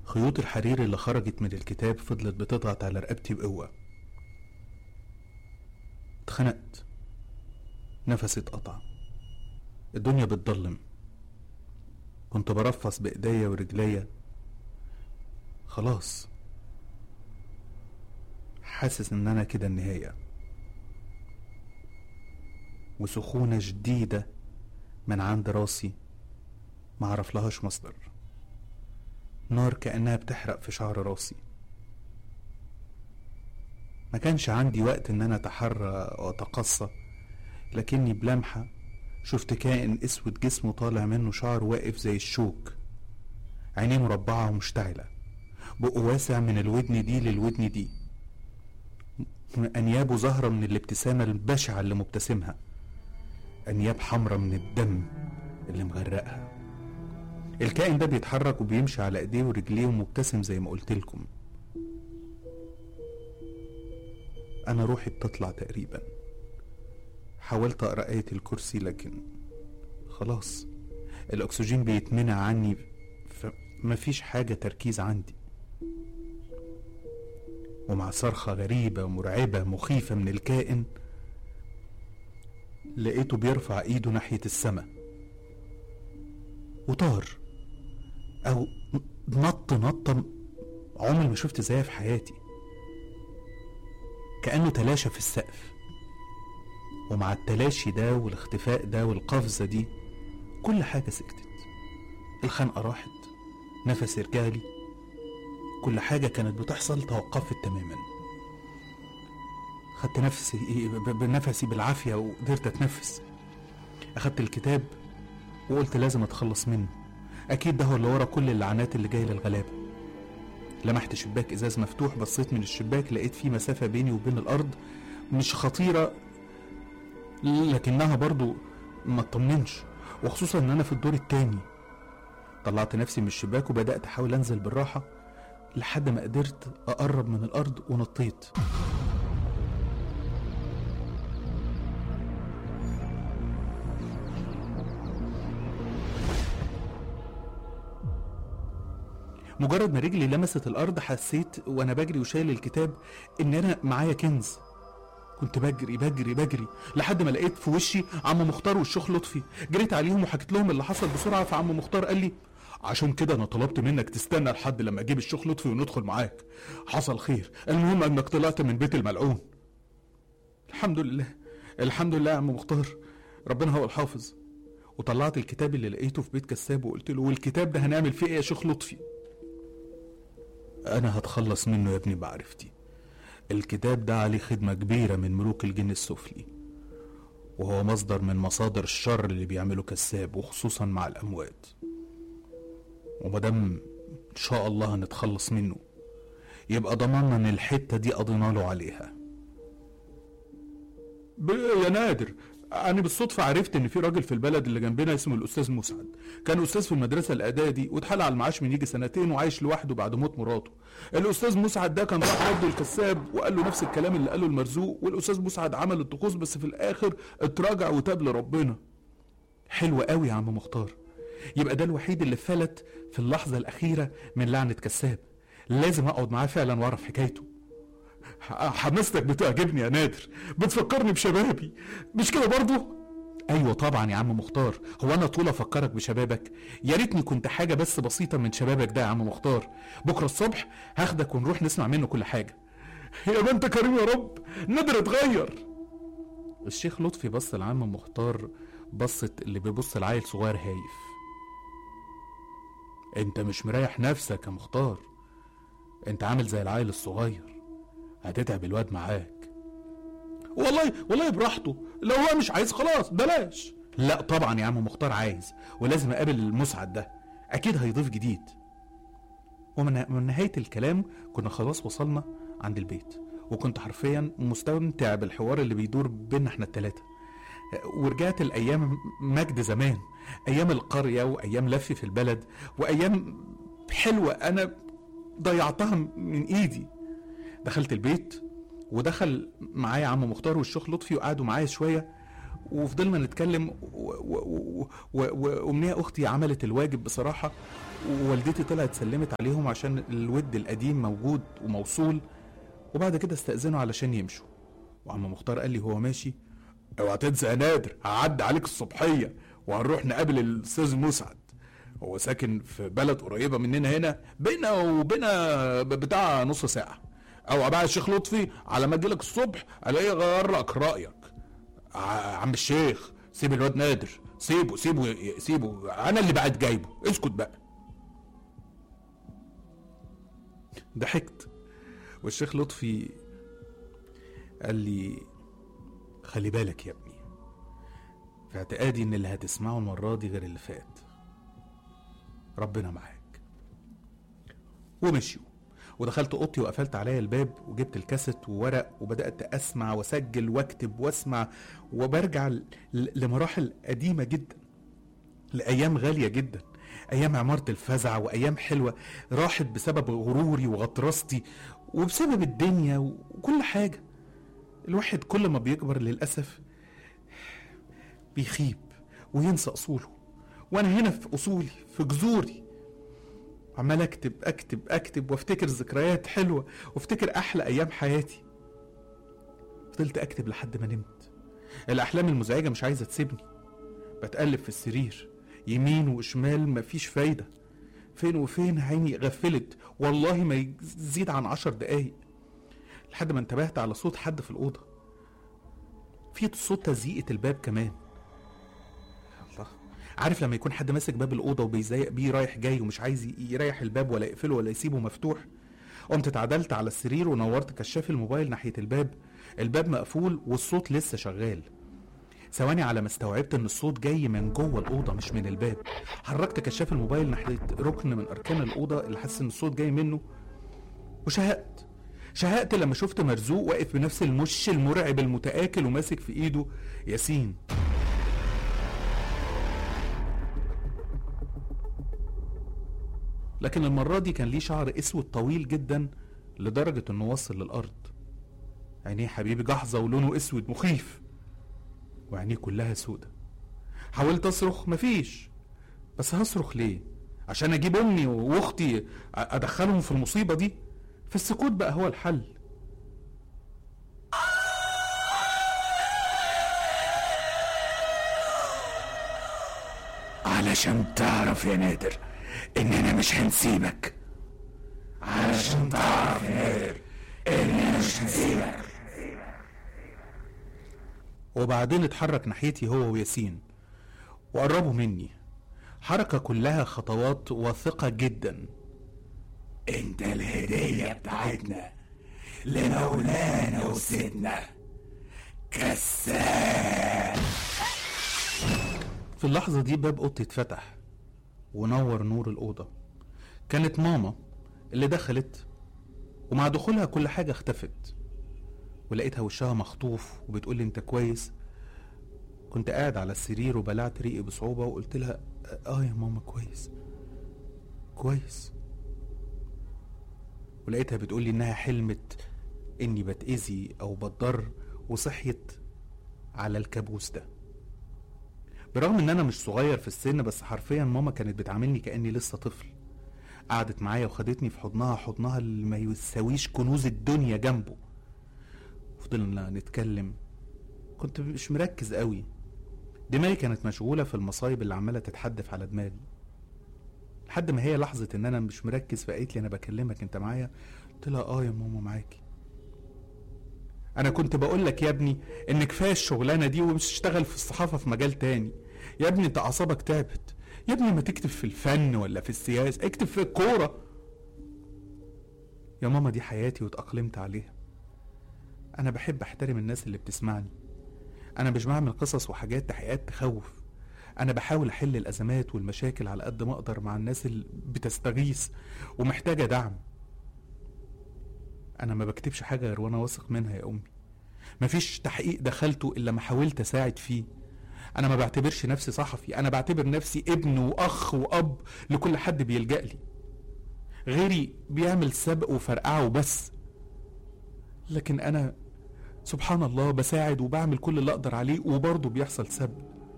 خيوط الحرير اللي خرجت من الكتاب فضلت بتضغط على رقبتي بقوة اتخنقت نفسي اتقطع الدنيا بتضلم كنت برفص بايديا ورجليا خلاص حاسس ان انا كده النهاية وسخونة جديدة من عند راسي معرفلهاش مصدر نار كأنها بتحرق في شعر راسي ما كانش عندي وقت ان انا اتحرى واتقصى لكني بلمحة شفت كائن اسود جسمه طالع منه شعر واقف زي الشوك عينيه مربعة ومشتعلة بقه واسع من الودن دي للودن دي أنيابه ظاهرة من الابتسامة البشعة اللي مبتسمها أنياب حمرة من الدم اللي مغرقها الكائن ده بيتحرك وبيمشي على ايديه ورجليه ومبتسم زي ما قلت لكم انا روحي بتطلع تقريبا حاولت اقرا ايه الكرسي لكن خلاص الاكسجين بيتمنع عني فمفيش حاجه تركيز عندي ومع صرخة غريبة مرعبة مخيفة من الكائن لقيته بيرفع ايده ناحية السماء وطار او نط نطة عمري ما شفت زيها في حياتي كأنه تلاشى في السقف ومع التلاشي ده والاختفاء ده والقفزة دي كل حاجة سكتت الخنقة راحت نفسي رجالي كل حاجة كانت بتحصل توقفت تماما خدت نفسي بنفسي بالعافية وقدرت أتنفس أخدت الكتاب وقلت لازم أتخلص منه أكيد ده هو اللي ورا كل اللعنات اللي جاية للغلابة لمحت شباك إزاز مفتوح بصيت من الشباك لقيت فيه مسافة بيني وبين الأرض مش خطيرة لكنها برضو ما اطمنش وخصوصا ان انا في الدور التاني طلعت نفسي من الشباك وبدأت احاول انزل بالراحة لحد ما قدرت اقرب من الارض ونطيت مجرد ما رجلي لمست الارض حسيت وانا بجري وشايل الكتاب ان انا معايا كنز كنت بجري بجري بجري لحد ما لقيت في وشي عم مختار والشيخ لطفي جريت عليهم وحكيت لهم اللي حصل بسرعه فعم مختار قال لي عشان كده انا طلبت منك تستنى لحد لما اجيب الشيخ لطفي وندخل معاك حصل خير المهم انك طلعت من بيت الملعون الحمد لله الحمد لله يا عم مختار ربنا هو الحافظ وطلعت الكتاب اللي لقيته في بيت كساب وقلت له والكتاب ده هنعمل فيه ايه يا شيخ لطفي انا هتخلص منه يا ابني بعرفتي الكتاب ده عليه خدمة كبيرة من ملوك الجن السفلي وهو مصدر من مصادر الشر اللي بيعمله كساب وخصوصا مع الأموات ومادام إن شاء الله هنتخلص منه يبقى ضمننا إن الحتة دي قضينا له عليها يا نادر أنا بالصدفة عرفت إن في راجل في البلد اللي جنبنا اسمه الأستاذ مسعد، كان أستاذ في المدرسة الإعدادي واتحال على المعاش من يجي سنتين وعايش لوحده بعد موت مراته. الأستاذ مسعد ده كان راح رده الكساب وقال له نفس الكلام اللي قاله المرزوق والأستاذ مسعد عمل الطقوس بس في الآخر اتراجع وتاب لربنا. حلو قوي يا عم مختار. يبقى ده الوحيد اللي فلت في اللحظة الأخيرة من لعنة كساب. لازم أقعد معاه فعلا وأعرف حكايته. حماستك بتعجبني يا نادر بتفكرني بشبابي مش كده برضو ايوه طبعا يا عم مختار هو انا طول افكرك بشبابك يا ريتني كنت حاجه بس بسيطه من شبابك ده يا عم مختار بكره الصبح هاخدك ونروح نسمع منه كل حاجه يا ما انت كريم يا رب نادر اتغير الشيخ لطفي بص لعم مختار بصة اللي بيبص لعيل صغير هايف انت مش مريح نفسك يا مختار انت عامل زي العيل الصغير هتتعب الواد معاك والله والله براحته لو هو مش عايز خلاص بلاش لا طبعا يا عم مختار عايز ولازم اقابل المسعد ده اكيد هيضيف جديد ومن من نهايه الكلام كنا خلاص وصلنا عند البيت وكنت حرفيا مستمتع بالحوار اللي بيدور بينا احنا التلاتة ورجعت الايام مجد زمان ايام القريه وايام لفي في البلد وايام حلوه انا ضيعتها من ايدي دخلت البيت ودخل معايا عم مختار والشيخ لطفي وقعدوا معايا شويه وفضلنا نتكلم وامنيه اختي عملت الواجب بصراحه ووالدتي طلعت سلمت عليهم عشان الود القديم موجود وموصول وبعد كده استأذنوا علشان يمشوا وعم مختار قال لي هو ماشي اوعى تنسى يا نادر هعدي عليك الصبحيه وهنروح نقابل الاستاذ مسعد هو ساكن في بلد قريبه مننا هنا بينا وبينا بتاع نص ساعه او بقى الشيخ لطفي على ما اجيلك الصبح الاقيه غير لك رايك عم الشيخ سيب الواد نادر سيبه سيبه سيبه انا اللي بعد جايبه اسكت بقى ضحكت والشيخ لطفي قال لي خلي بالك يا ابني في اعتقادي ان اللي هتسمعه المرة دي غير اللي فات ربنا معاك ومشيوا ودخلت اوضتي وقفلت عليا الباب وجبت الكاسيت وورق وبدات اسمع واسجل واكتب واسمع وبرجع لمراحل قديمه جدا لايام غاليه جدا ايام عماره الفزع وايام حلوه راحت بسبب غروري وغطرستي وبسبب الدنيا وكل حاجه الواحد كل ما بيكبر للاسف بيخيب وينسى اصوله وانا هنا في اصولي في جذوري عمال اكتب اكتب اكتب وافتكر ذكريات حلوه وافتكر احلى ايام حياتي فضلت اكتب لحد ما نمت الاحلام المزعجه مش عايزه تسيبني بتقلب في السرير يمين وشمال مفيش فايده فين وفين عيني غفلت والله ما يزيد عن عشر دقايق لحد ما انتبهت على صوت حد في الاوضه في صوت تزييقه الباب كمان عارف لما يكون حد ماسك باب الاوضه وبيزيق بيه رايح جاي ومش عايز يريح الباب ولا يقفله ولا يسيبه مفتوح قمت اتعدلت على السرير ونورت كشاف الموبايل ناحيه الباب الباب مقفول والصوت لسه شغال ثواني على ما استوعبت ان الصوت جاي من جوه الاوضه مش من الباب حركت كشاف الموبايل ناحيه ركن من اركان الاوضه اللي حاسس ان الصوت جاي منه وشهقت شهقت لما شفت مرزوق واقف بنفس المش المرعب المتآكل وماسك في ايده ياسين لكن المرة دي كان ليه شعر اسود طويل جدا لدرجة انه وصل للارض عينيه حبيبي جحظة ولونه اسود مخيف وعينيه كلها سودة حاولت اصرخ مفيش بس هصرخ ليه عشان اجيب امي واختي ادخلهم في المصيبة دي فالسكوت بقى هو الحل علشان تعرف يا نادر اننا مش هنسيبك علشان تعرف يا نادر اننا مش هنسيبك وبعدين اتحرك ناحيتي هو وياسين وقربوا مني حركة كلها خطوات واثقة جدا انت الهدية بتاعتنا لمولانا وسيدنا كسان في اللحظة دي باب أوضتي اتفتح ونور نور الأوضة كانت ماما اللي دخلت ومع دخولها كل حاجة اختفت ولقيتها وشها مخطوف وبتقولي انت كويس كنت قاعد على السرير وبلعت ريقي بصعوبة وقلت لها اه يا ماما كويس كويس ولقيتها بتقولي انها حلمت اني بتأذي او بتضر وصحيت على الكابوس ده برغم ان انا مش صغير في السن بس حرفيا ماما كانت بتعاملني كاني لسه طفل قعدت معايا وخدتني في حضنها حضنها اللي ما يساويش كنوز الدنيا جنبه فضلنا نتكلم كنت مش مركز قوي دماغي كانت مشغوله في المصايب اللي عماله تتحدف على دماغي لحد ما هي لحظه ان انا مش مركز فقالت لي انا بكلمك انت معايا قلت لها اه يا ماما معاكي انا كنت بقول لك يا ابني ان كفايه الشغلانه دي ومش تشتغل في الصحافه في مجال تاني يا ابني انت اعصابك تعبت يا ابني ما تكتب في الفن ولا في السياسه اكتب في الكوره يا ماما دي حياتي واتأقلمت عليها انا بحب احترم الناس اللي بتسمعني انا مش بعمل قصص وحاجات تحقيقات تخوف انا بحاول احل الازمات والمشاكل على قد ما اقدر مع الناس اللي بتستغيث ومحتاجه دعم انا ما بكتبش حاجه غير وانا واثق منها يا امي مفيش تحقيق دخلته الا ما حاولت اساعد فيه انا ما بعتبرش نفسي صحفي انا بعتبر نفسي ابن واخ واب لكل حد بيلجأ لي غيري بيعمل سبق وفرقعه وبس لكن انا سبحان الله بساعد وبعمل كل اللي اقدر عليه وبرضه بيحصل سب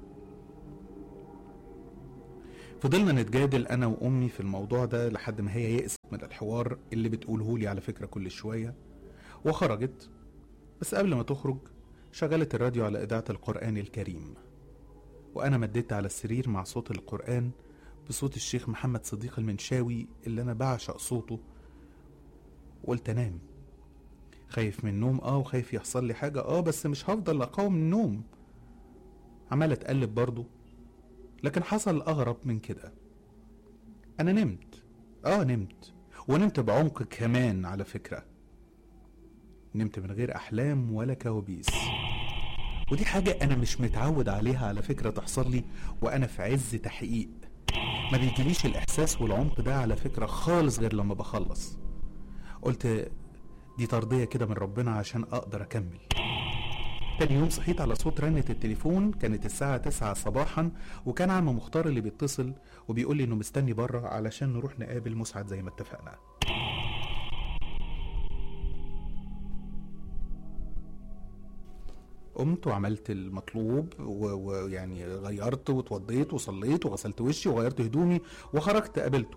فضلنا نتجادل انا وامي في الموضوع ده لحد ما هي يئست من الحوار اللي بتقوله لي على فكره كل شويه وخرجت بس قبل ما تخرج شغلت الراديو على اذاعه القران الكريم وانا مديت على السرير مع صوت القران بصوت الشيخ محمد صديق المنشاوي اللي انا بعشق صوته وقلت انام خايف من النوم اه وخايف يحصل لي حاجه اه بس مش هفضل اقاوم النوم عمال اتقلب برضه لكن حصل اغرب من كده انا نمت اه نمت ونمت بعمق كمان على فكره نمت من غير احلام ولا كوابيس ودي حاجة أنا مش متعود عليها على فكرة تحصل لي وأنا في عز تحقيق ما بيجيليش الإحساس والعمق ده على فكرة خالص غير لما بخلص قلت دي ترضية كده من ربنا عشان أقدر أكمل تاني يوم صحيت على صوت رنة التليفون كانت الساعة تسعة صباحا وكان عم مختار اللي بيتصل وبيقول لي إنه مستني بره علشان نروح نقابل مسعد زي ما اتفقنا قمت وعملت المطلوب و- ويعني غيرت واتوضيت وصليت وغسلت وشي وغيرت هدومي وخرجت قابلته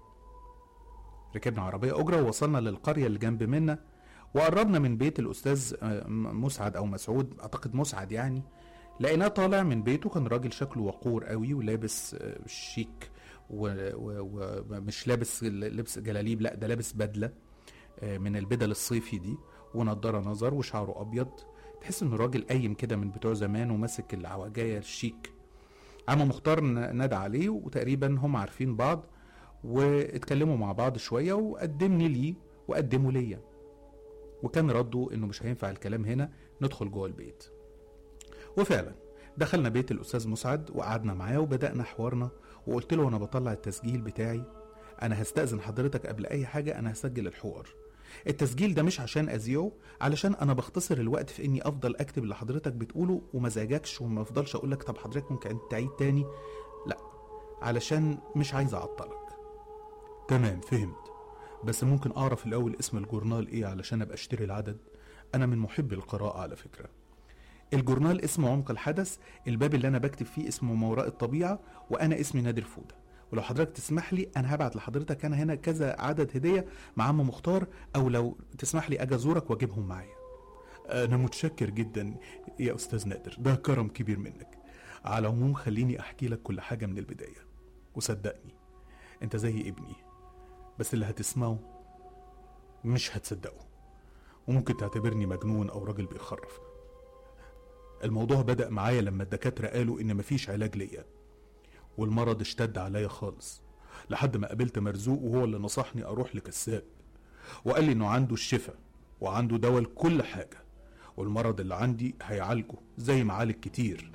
ركبنا عربية أجرة ووصلنا للقرية اللي جنب منا وقربنا من بيت الأستاذ آه، م- مسعد أو مسعود أعتقد مسعد يعني لقيناه طالع من بيته كان راجل شكله وقور قوي ولابس آه، شيك ومش لابس لبس جلاليب لا ده لابس بدلة آه، من البدل الصيفي دي ونضارة نظر وشعره أبيض تحس انه راجل قايم كده من بتوع زمان وماسك العواجايه الشيك عم مختار ن- نادى عليه وتقريبا هم عارفين بعض واتكلموا مع بعض شويه وقدمني ليه وقدمه ليا وكان رده انه مش هينفع الكلام هنا ندخل جوه البيت وفعلا دخلنا بيت الاستاذ مسعد وقعدنا معاه وبدانا حوارنا وقلت له وانا بطلع التسجيل بتاعي انا هستاذن حضرتك قبل اي حاجه انا هسجل الحوار التسجيل ده مش عشان اذيعه علشان انا بختصر الوقت في اني افضل اكتب اللي حضرتك بتقوله وما زعجكش وما افضلش اقول لك طب حضرتك ممكن تعيد تاني لا علشان مش عايز اعطلك تمام فهمت بس ممكن اعرف الاول اسم الجورنال ايه علشان ابقى اشتري العدد انا من محبي القراءه على فكره الجورنال اسمه عمق الحدث الباب اللي انا بكتب فيه اسمه ما وراء الطبيعه وانا اسمي نادر فوده ولو حضرتك تسمح لي انا هبعت لحضرتك انا هنا كذا عدد هديه مع عم مختار او لو تسمح لي اجي ازورك واجيبهم معايا انا متشكر جدا يا استاذ نادر ده كرم كبير منك على العموم خليني احكي لك كل حاجه من البدايه وصدقني انت زي ابني بس اللي هتسمعه مش هتصدقه وممكن تعتبرني مجنون او راجل بيخرف الموضوع بدأ معايا لما الدكاترة قالوا إن مفيش علاج ليا والمرض اشتد عليا خالص لحد ما قابلت مرزوق وهو اللي نصحني أروح لكساب وقال لي إنه عنده الشفاء وعنده دواء لكل حاجة والمرض اللي عندي هيعالجه زي ما عالج كتير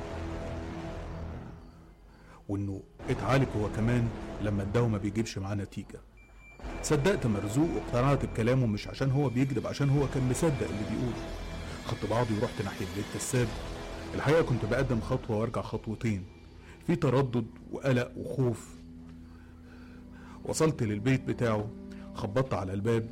وإنه اتعالج هو كمان لما الدواء ما بيجيبش معاه نتيجة صدقت مرزوق واقتنعت بكلامه مش عشان هو بيكذب عشان هو كان مصدق اللي بيقوله خدت بعضي ورحت ناحية بيت كساب الحقيقة كنت بقدم خطوة وارجع خطوتين في تردد وقلق وخوف وصلت للبيت بتاعه خبطت على الباب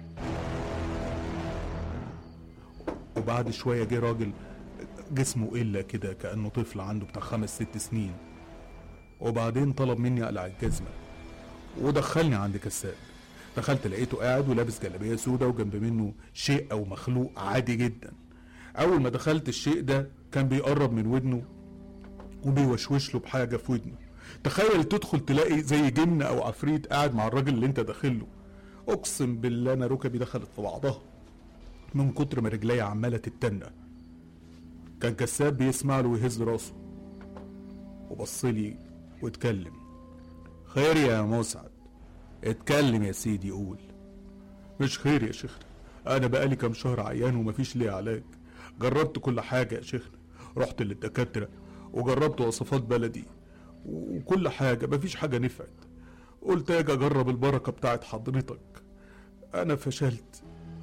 وبعد شوية جه راجل جسمه إلا كده كأنه طفل عنده بتاع خمس ست سنين وبعدين طلب مني أقلع الجزمة ودخلني عند كساب دخلت لقيته قاعد ولابس جلابيه سودا وجنب منه شيء او مخلوق عادي جدا اول ما دخلت الشيء ده كان بيقرب من ودنه وبيوشوش له بحاجه في ودنه تخيل تدخل تلاقي زي جن او عفريت قاعد مع الراجل اللي انت داخله اقسم بالله انا ركبي دخلت في بعضها من كتر ما رجليا عماله تتنى كان كساب بيسمع له ويهز راسه وبصلي واتكلم خير يا مسعد اتكلم يا سيدي قول مش خير يا شيخنا انا بقالي كام شهر عيان ومفيش ليه علاج جربت كل حاجة يا شيخنا رحت للدكاترة وجربت وصفات بلدي وكل حاجة مفيش حاجة نفعت قلت اجي اجرب البركة بتاعت حضرتك انا فشلت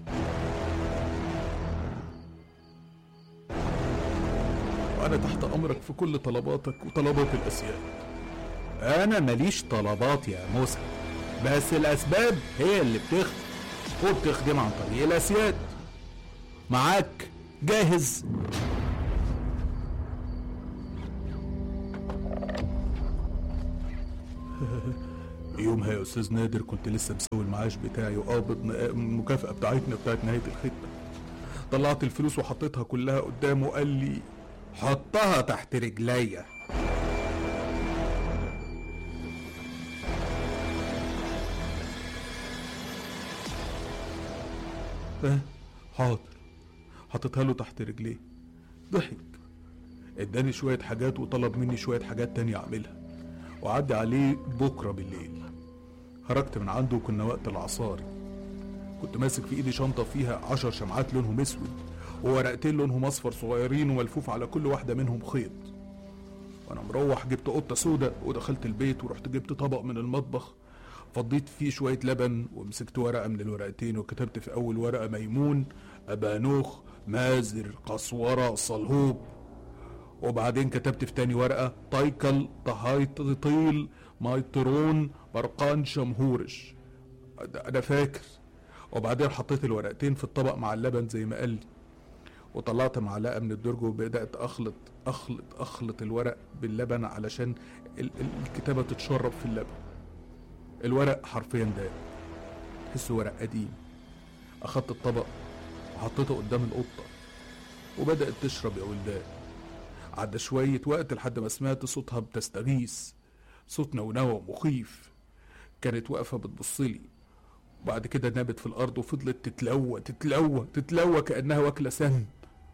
وانا تحت امرك في كل طلباتك وطلبات الاسياد انا ماليش طلبات يا موسى بس الاسباب هي اللي بتخدم وبتخدم عن طريق الاسياد معاك جاهز يومها يا استاذ نادر كنت لسه مسوي المعاش بتاعي وقابض ن- المكافأة بتاعتنا بتاعت نهاية الخدمة طلعت الفلوس وحطيتها كلها قدامه وقال لي حطها تحت رجليا اه حاضر حطيتها له تحت رجليه ضحك اداني شوية حاجات وطلب مني شوية حاجات تانية اعملها وعدي عليه بكرة بالليل خرجت من عنده وكنا وقت العصاري كنت ماسك في ايدي شنطة فيها عشر شمعات لونهم اسود وورقتين لونهم اصفر صغيرين وملفوف على كل واحدة منهم خيط وانا مروح جبت قطة سودة ودخلت البيت ورحت جبت طبق من المطبخ فضيت فيه شوية لبن ومسكت ورقة من الورقتين وكتبت في أول ورقة ميمون أبانوخ مازر قسورة صلهوب وبعدين كتبت في تاني ورقة تايكل طهايطيل مايترون برقان شمهورش ده أنا فاكر وبعدين حطيت الورقتين في الطبق مع اللبن زي ما قال لي وطلعت معلقة من الدرج وبدأت أخلط أخلط أخلط الورق باللبن علشان ال- ال- الكتابة تتشرب في اللبن الورق حرفيا داب تحسه ورق قديم أخدت الطبق وحطيته قدام القطة وبدأت تشرب يا ولدان عدى شوية وقت لحد ما سمعت صوتها بتستغيث صوت نونوة مخيف كانت واقفة بتبصلي وبعد كده نامت في الأرض وفضلت تتلوى تتلوى تتلوى كأنها واكلة سم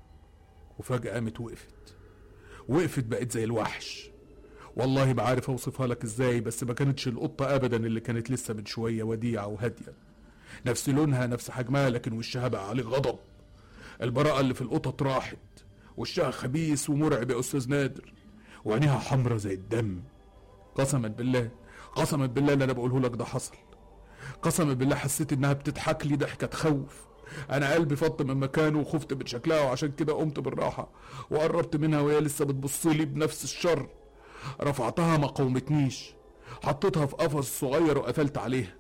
وفجأة قامت وقفت وقفت بقت زي الوحش والله ما عارف اوصفها لك ازاي بس ما كانتش القطة ابدا اللي كانت لسه من شوية وديعة وهادية نفس لونها نفس حجمها لكن وشها بقى عليه غضب البراءة اللي في القطط راحت وشها خبيث ومرعب يا استاذ نادر وعينيها حمرة زي الدم قسما بالله قسما بالله اللي انا بقوله لك ده حصل قسما بالله حسيت انها بتضحك لي ضحكة تخوف انا قلبي فط من مكانه وخفت من شكلها وعشان كده قمت بالراحة وقربت منها وهي لسه بتبصلي بنفس الشر رفعتها ما قومتنيش حطيتها في قفص صغير وقفلت عليها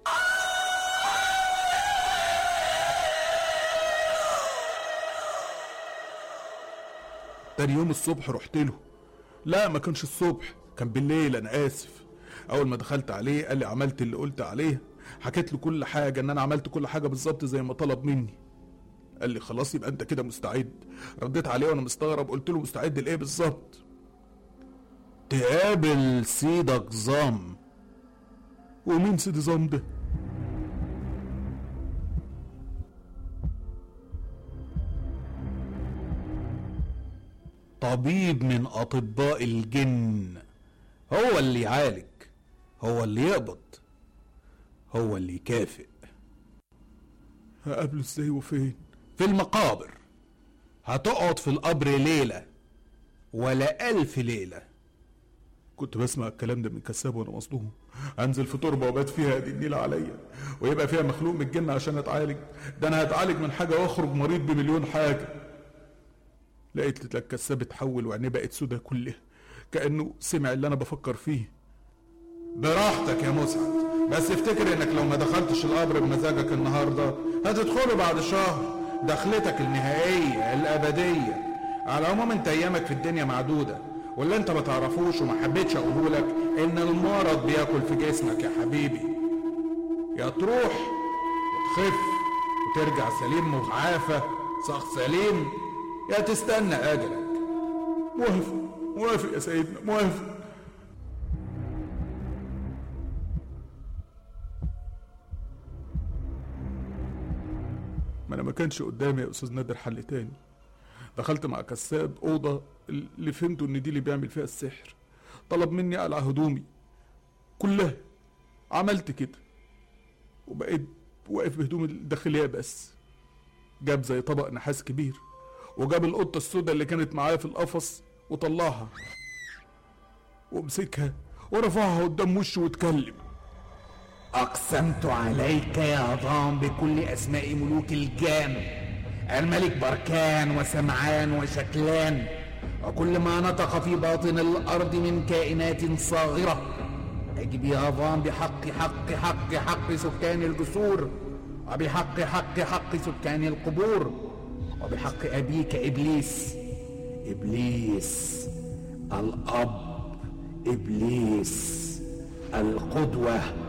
تاني يوم الصبح رحت له لا ما كانش الصبح كان بالليل انا اسف اول ما دخلت عليه قال لي عملت اللي قلت عليه حكيت له كل حاجه ان انا عملت كل حاجه بالظبط زي ما طلب مني قال لي خلاص يبقى انت كده مستعد رديت عليه وانا مستغرب قلت له مستعد لايه بالظبط تقابل سيدك ظام ومين سيد ظام ده طبيب من اطباء الجن هو اللي يعالج هو اللي يقبض هو اللي يكافئ هقابله ازاي وفين في المقابر هتقعد في القبر ليلة ولا ألف ليلة كنت بسمع الكلام ده من كساب وانا مصدوم انزل في تربه وبات فيها دي النيله عليا ويبقى فيها مخلوق من الجن عشان اتعالج ده انا هتعالج من حاجه واخرج مريض بمليون حاجه لقيت الكساب اتحول وعينيه بقت سودا كلها كانه سمع اللي انا بفكر فيه براحتك يا مسعد بس افتكر انك لو ما دخلتش القبر بمزاجك النهارده هتدخله بعد شهر دخلتك النهائيه الابديه على العموم انت ايامك في الدنيا معدوده واللي انت ما تعرفوش وما حبيتش اقوله لك ان المرض بياكل في جسمك يا حبيبي يا تروح وتخف وترجع سليم وعافى صح سليم يا تستنى اجلك موافق موافق يا سيدنا موافق ما انا ما كانش قدامي يا استاذ نادر حل تاني دخلت مع كساب اوضه اللي فهمته ان دي اللي بيعمل فيها السحر طلب مني اقلع هدومي كلها عملت كده وبقيت واقف بهدومي الداخليه بس جاب زي طبق نحاس كبير وجاب القطه السوداء اللي كانت معايا في القفص وطلعها ومسكها ورفعها قدام وشه واتكلم أقسمت عليك يا ضام بكل أسماء ملوك الجان الملك بركان وسمعان وشكلان وكل ما نطق في باطن الأرض من كائنات صاغرة أجب يا ضام بحق حق حق حق سكان الجسور وبحق حق حق سكان القبور وبحق أبيك إبليس إبليس الأب إبليس القدوة